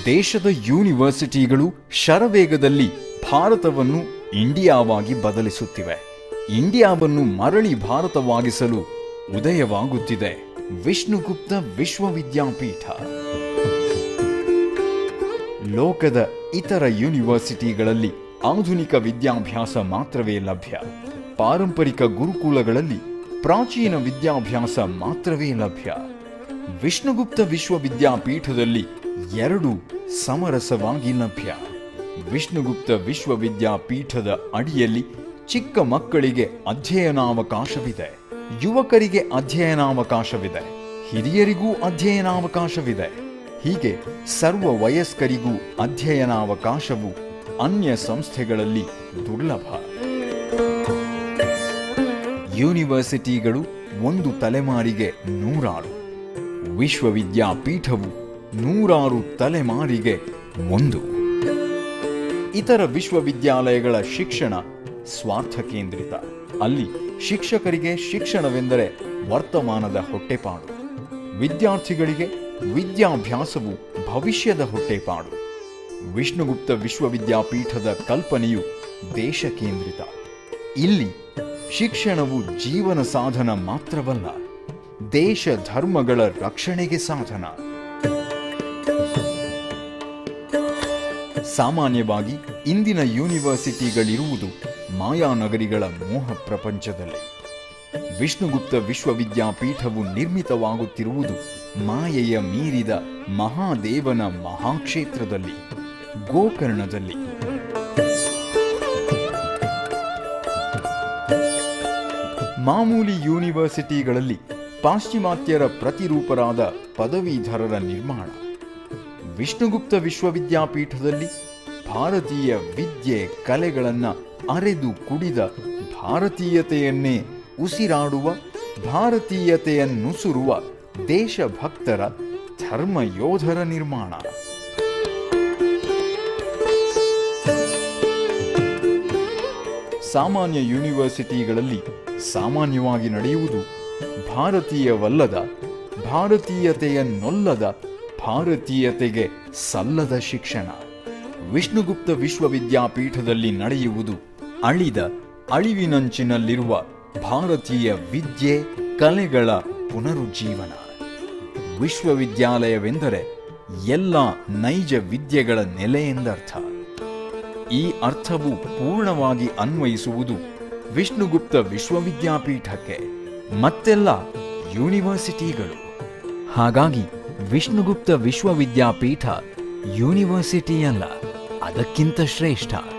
ದೇಶದ ಯೂನಿವರ್ಸಿಟಿಗಳು ಶರವೇಗದಲ್ಲಿ ಭಾರತವನ್ನು ಇಂಡಿಯಾವಾಗಿ ಬದಲಿಸುತ್ತಿವೆ ಇಂಡಿಯಾವನ್ನು ಮರಳಿ ಭಾರತವಾಗಿಸಲು ಉದಯವಾಗುತ್ತಿದೆ ವಿಷ್ಣುಗುಪ್ತ ವಿಶ್ವವಿದ್ಯಾಪೀಠ ಲೋಕದ ಇತರ ಯೂನಿವರ್ಸಿಟಿಗಳಲ್ಲಿ ಆಧುನಿಕ ವಿದ್ಯಾಭ್ಯಾಸ ಮಾತ್ರವೇ ಲಭ್ಯ ಪಾರಂಪರಿಕ ಗುರುಕುಲಗಳಲ್ಲಿ ಪ್ರಾಚೀನ ವಿದ್ಯಾಭ್ಯಾಸ ಮಾತ್ರವೇ ಲಭ್ಯ ವಿಷ್ಣುಗುಪ್ತ ವಿಶ್ವವಿದ್ಯಾಪೀಠದಲ್ಲಿ ಎರಡು ಸಮರಸವಾಗಿ ಲಭ್ಯ ವಿಷ್ಣುಗುಪ್ತ ವಿಶ್ವವಿದ್ಯಾಪೀಠದ ಅಡಿಯಲ್ಲಿ ಚಿಕ್ಕ ಮಕ್ಕಳಿಗೆ ಅಧ್ಯಯನಾವಕಾಶವಿದೆ ಯುವಕರಿಗೆ ಅಧ್ಯಯನಾವಕಾಶವಿದೆ ಹಿರಿಯರಿಗೂ ಅಧ್ಯಯನಾವಕಾಶವಿದೆ ಹೀಗೆ ಸರ್ವ ವಯಸ್ಕರಿಗೂ ಅಧ್ಯಯನಾವಕಾಶವು ಅನ್ಯ ಸಂಸ್ಥೆಗಳಲ್ಲಿ ದುರ್ಲಭ ಯೂನಿವರ್ಸಿಟಿಗಳು ಒಂದು ತಲೆಮಾರಿಗೆ ನೂರಾರು ವಿಶ್ವವಿದ್ಯಾಪೀಠವು ನೂರಾರು ತಲೆಮಾರಿಗೆ ಒಂದು ಇತರ ವಿಶ್ವವಿದ್ಯಾಲಯಗಳ ಶಿಕ್ಷಣ ಸ್ವಾರ್ಥ ಕೇಂದ್ರಿತ ಅಲ್ಲಿ ಶಿಕ್ಷಕರಿಗೆ ಶಿಕ್ಷಣವೆಂದರೆ ವರ್ತಮಾನದ ಹೊಟ್ಟೆಪಾಡು ವಿದ್ಯಾರ್ಥಿಗಳಿಗೆ ವಿದ್ಯಾಭ್ಯಾಸವು ಭವಿಷ್ಯದ ಹೊಟ್ಟೆಪಾಡು ವಿಷ್ಣುಗುಪ್ತ ವಿಶ್ವವಿದ್ಯಾಪೀಠದ ಕಲ್ಪನೆಯು ದೇಶ ಕೇಂದ್ರಿತ ಇಲ್ಲಿ ಶಿಕ್ಷಣವು ಜೀವನ ಸಾಧನ ಮಾತ್ರವಲ್ಲ ದೇಶ ಧರ್ಮಗಳ ರಕ್ಷಣೆಗೆ ಸಾಧನ ಸಾಮಾನ್ಯವಾಗಿ ಇಂದಿನ ಯೂನಿವರ್ಸಿಟಿಗಳಿರುವುದು ಮಾಯಾನಗರಿಗಳ ಮೋಹ ಪ್ರಪಂಚದಲ್ಲಿ ವಿಷ್ಣುಗುಪ್ತ ವಿಶ್ವವಿದ್ಯಾಪೀಠವು ನಿರ್ಮಿತವಾಗುತ್ತಿರುವುದು ಮಾಯೆಯ ಮೀರಿದ ಮಹಾದೇವನ ಮಹಾಕ್ಷೇತ್ರದಲ್ಲಿ ಗೋಕರ್ಣದಲ್ಲಿ ಮಾಮೂಲಿ ಯೂನಿವರ್ಸಿಟಿಗಳಲ್ಲಿ ಪಾಶ್ಚಿಮಾತ್ಯರ ಪ್ರತಿರೂಪರಾದ ಪದವೀಧರರ ನಿರ್ಮಾಣ ವಿಷ್ಣುಗುಪ್ತ ವಿಶ್ವವಿದ್ಯಾಪೀಠದಲ್ಲಿ ಭಾರತೀಯ ವಿದ್ಯೆ ಕಲೆಗಳನ್ನ ಅರೆದು ಕುಡಿದ ಭಾರತೀಯತೆಯನ್ನೇ ಉಸಿರಾಡುವ ಭಾರತೀಯತೆಯನ್ನುಸುರುವ ದೇಶಭಕ್ತರ ಧರ್ಮ ಯೋಧರ ನಿರ್ಮಾಣ ಸಾಮಾನ್ಯ ಯೂನಿವರ್ಸಿಟಿಗಳಲ್ಲಿ ಸಾಮಾನ್ಯವಾಗಿ ನಡೆಯುವುದು ಭಾರತೀಯವಲ್ಲದ ಭಾರತೀಯತೆಯನ್ನೊಲ್ಲದ ಭಾರತೀಯತೆಗೆ ಸಲ್ಲದ ಶಿಕ್ಷಣ ವಿಷ್ಣುಗುಪ್ತ ವಿಶ್ವವಿದ್ಯಾಪೀಠದಲ್ಲಿ ನಡೆಯುವುದು ಅಳಿದ ಅಳಿವಿನಂಚಿನಲ್ಲಿರುವ ಭಾರತೀಯ ವಿದ್ಯೆ ಕಲೆಗಳ ಪುನರುಜ್ಜೀವನ ವಿಶ್ವವಿದ್ಯಾಲಯವೆಂದರೆ ಎಲ್ಲ ನೈಜ ವಿದ್ಯೆಗಳ ನೆಲೆ ಎಂದರ್ಥ ಈ ಅರ್ಥವು ಪೂರ್ಣವಾಗಿ ಅನ್ವಯಿಸುವುದು ವಿಷ್ಣುಗುಪ್ತ ವಿಶ್ವವಿದ್ಯಾಪೀಠಕ್ಕೆ ಮತ್ತೆಲ್ಲ ಯೂನಿವರ್ಸಿಟಿಗಳು ಹಾಗಾಗಿ ವಿಷ್ಣುಗುಪ್ತ ವಿಶ್ವವಿದ್ಯಾಪೀಠ ಯೂನಿವರ್ಸಿಟಿಯಲ್ಲ ಅದಕ್ಕಿಂತ ಶ್ರೇಷ್ಠ